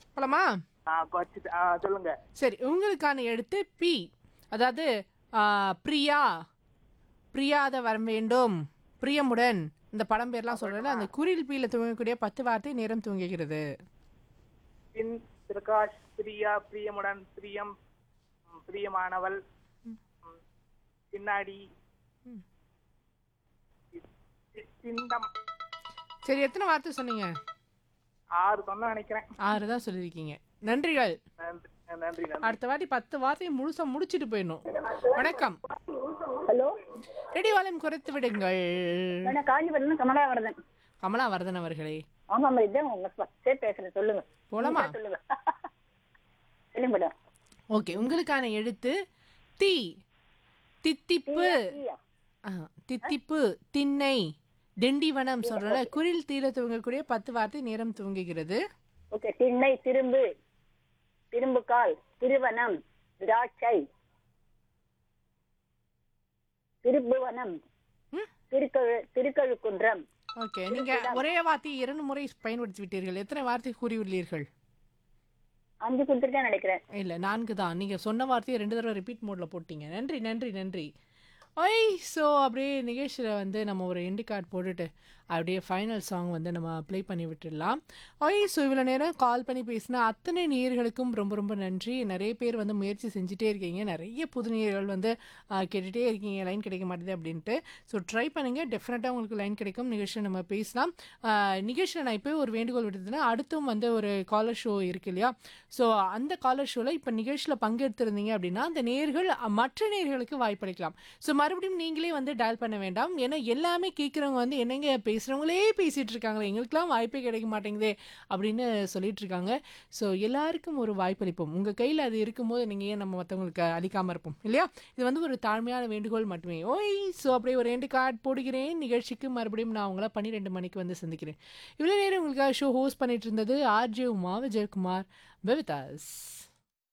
போலாமா ஆ கொச்சு ஆ சொல்லுங்க சரி உங்களுக்கான எழுத்து பி அதாவது ஆ, பிரியா பிரியாத வர வேண்டும் பிரியமுடன் இந்த படம் பேர்லாம் சொல்றேன் அந்த குரில் பீல துவங்கக்கூடிய பத்து வார்த்தை நேரம் துவங்குகிறது பின் பிரகாஷ் பிரியா பிரியமுடன் பிரியம் ம், பிரியமானவள் ம், பின்னாடி சி- சி- சிந்தம் சரி எத்தனை வார்த்தை சொன்னீங்க ஆறு சொன்ன நினைக்கிறேன் ஆறு தான் சொல்லியிருக்கீங்க நன்றிகள் நன்றி நன்றி நன்றி அடுத்த வாட்டி பத்து வார்த்தையை முழுசா முடிச்சிட்டு போயிடணும் வணக்கம் ஹலோ ரெடி வால்யூம் குறைத்து விடுங்கள் நான் காஞ்சிபுரம் கமலாவரதன் கமலா வரதன் அவர்களே ஆமாம் இதான் உங்க ஃபர்ஸ்டே பேசுறேன் சொல்லுங்க போலாமா நீங்களே சொல்லுங்க சொல்லுங்க மேடம் ஓகே உங்களுக்கான எழுத்து தி தித்திப்பு ஆ, தித்திப்பு திண்ணை திண்டிவனம் சொல்றல குரில் தீர துவங்கக்கூடிய பத்து வார்த்தை நேரம் துவங்குகிறது ஓகே திண்ணை திரும்பு திரும்புகால் திருவனம் திராட்சை திருப்புவனம் ம்? திருக்கழு திருக்கழுக்குன்றம் ஓகே நீங்க ஒரே வார்த்தையை இரண்டு முறை பயன்படுத்தி விட்டீர்கள் எத்தனை வார்த்தை கூறியுள்ளீர்கள் அஞ்சு கொடுத்துருக்கேன் நினைக்கிறேன் இல்ல நான்கு தான் நீங்க சொன்ன வார்த்தையை ரெண்டு தடவை ரிப்பீட் மோட்ல போட்டீங்க நன்றி நன்றி நன்றி ஒய் ஸோ அப்படியே நிகழ்ச்சியில் வந்து நம்ம ஒரு எண்டு கார்டு போட்டுட்டு அப்படியே ஃபைனல் சாங் வந்து நம்ம ப்ளே பண்ணி விட்டுடலாம் ஒய் ஸோ இவ்வளோ நேரம் கால் பண்ணி பேசின அத்தனை நேயர்களுக்கும் ரொம்ப ரொம்ப நன்றி நிறைய பேர் வந்து முயற்சி செஞ்சுட்டே இருக்கீங்க நிறைய புது நேயர்கள் வந்து ஆ, கேட்டுகிட்டே இருக்கீங்க லைன் கிடைக்க மாட்டேது அப்படின்ட்டு ஸோ ட்ரை பண்ணுங்கள் டெஃபினட்டாக உங்களுக்கு லைன் கிடைக்கும் நிகழ்ச்சியில் நம்ம பேசலாம் ஆ, நிகழ்ச்சியில் நான் இப்போ ஒரு வேண்டுகோள் விடுத்ததுன்னா அடுத்தும் வந்து ஒரு காலர் ஷோ இருக்கு இல்லையா ஸோ அந்த காலர் ஷோவில் இப்போ நிகழ்ச்சியில் பங்கெடுத்திருந்தீங்க அப்படின்னா அந்த நேர்கள் அ, மற்ற நேர்களுக்கு வாய்ப்பளிக்கலாம் ஸோ மறுபடியும் நீங்களே வந்து டயல் பண்ண வேண்டாம் ஏன்னா எல்லாமே கேட்குறவங்க வந்து என்னங்க பேசுகிறவங்களே பேசிகிட்டு இருக்காங்களே எங்களுக்கெல்லாம் வாய்ப்பே கிடைக்க மாட்டேங்குதே அப்படின்னு சொல்லிட்டு இருக்காங்க ஸோ எல்லாருக்கும் ஒரு வாய்ப்பளிப்போம் உங்கள் கையில் அது இருக்கும்போது நீங்கள் ஏன் நம்ம மற்றவங்களுக்கு அளிக்காமல் இருப்போம் இல்லையா இது வந்து ஒரு தாழ்மையான வேண்டுகோள் மட்டுமே ஓய் ஸோ அப்படியே ஒரு ரெண்டு கார்டு போடுகிறேன் நிகழ்ச்சிக்கு மறுபடியும் நான் உங்களை பன்னிரெண்டு மணிக்கு வந்து சந்திக்கிறேன் இவ்வளோ நேரம் உங்களுக்காக ஷோ ஹோஸ்ட் பண்ணிட்டு இருந்தது ஆர்ஜே உமா விஜயகுமார் பெவிதாஸ்